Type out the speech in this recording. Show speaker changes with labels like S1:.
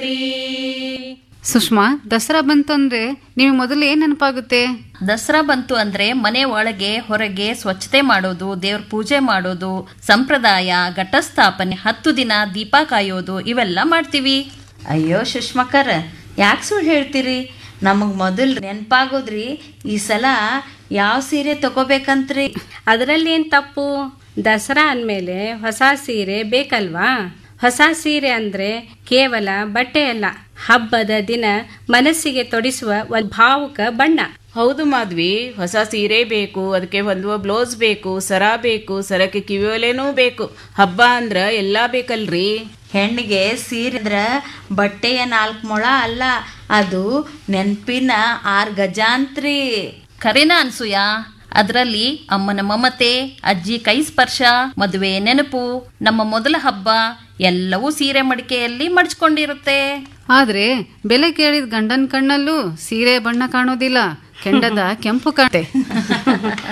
S1: ಮಾಡಿ
S2: ಸುಷ್ಮಾ ದಸರಾ ಬಂತಂದ್ರೆ ನಿಮಗೆ ಮೊದಲು ಏನ್ ನೆನಪಾಗುತ್ತೆ
S1: ದಸರಾ ಬಂತು ಅಂದ್ರೆ ಮನೆ ಒಳಗೆ ಹೊರಗೆ ಸ್ವಚ್ಛತೆ ಮಾಡೋದು ದೇವ್ರ ಪೂಜೆ ಮಾಡೋದು ಸಂಪ್ರದಾಯ ಘಟಸ್ಥಾಪನೆ ಹತ್ತು ದಿನ ದೀಪ ಕಾಯೋದು ಇವೆಲ್ಲ ಮಾಡ್ತೀವಿ
S3: ಅಯ್ಯೋ ಸುಷ್ಮಕ್ಕರ ಯಾಕೆ ಸುಳ್ಳು ಹೇಳ್ತೀರಿ ನಮಗೆ ಮೊದಲು ನೆನಪಾಗೋದ್ರಿ ಈ ಸಲ ಯಾವ ಸೀರೆ ತಗೋಬೇಕಂತ್ರಿ
S4: ಅದರಲ್ಲಿ ಏನು ತಪ್ಪು ದಸರಾ ಅಂದಮೇಲೆ ಹೊಸ ಸೀರೆ ಬೇಕಲ್ವಾ ಹೊಸ ಸೀರೆ ಅಂದ್ರೆ ಕೇವಲ ಬಟ್ಟೆ ಅಲ್ಲ ಹಬ್ಬದ ದಿನ ಮನಸ್ಸಿಗೆ ತೊಡಿಸುವ ಒಂದು ಭಾವುಕ ಬಣ್ಣ
S5: ಹೌದು ಮಾಧ್ವಿ ಹೊಸ ಸೀರೆ ಬೇಕು ಅದಕ್ಕೆ ಹೊಂದುವ ಬ್ಲೌಸ್ ಬೇಕು ಸರ ಬೇಕು ಸರಕ್ಕೆ ಕಿವಿಯೋಲೆನೂ ಬೇಕು ಹಬ್ಬ ಅಂದ್ರ ಎಲ್ಲಾ ಬೇಕಲ್ರಿ
S3: ಹೆಣ್ಣಿಗೆ ಸೀರೆ ಅಂದ್ರ ಬಟ್ಟೆಯ ನಾಲ್ಕು ಮೊಳ ಅಲ್ಲ ಅದು ನೆನಪಿನ ಆರು ಗಜಾಂತ್ರಿ
S1: ಖರೇನ ಅನ್ಸೂಯ ಅದರಲ್ಲಿ ಅಮ್ಮನ ಮಮತೆ ಅಜ್ಜಿ ಕೈ ಸ್ಪರ್ಶ ಮದುವೆ ನೆನಪು ನಮ್ಮ ಮೊದಲ ಹಬ್ಬ ಎಲ್ಲವೂ ಸೀರೆ ಮಡಿಕೆಯಲ್ಲಿ ಮಡ್ಚ್ಕೊಂಡಿರುತ್ತೆ
S2: ಆದ್ರೆ ಬೆಲೆ ಕೇಳಿದ ಗಂಡನ ಕಣ್ಣಲ್ಲೂ ಸೀರೆ ಬಣ್ಣ ಕಾಣೋದಿಲ್ಲ ಕೆಂಡದ ಕೆಂಪು ಕಾಣೆ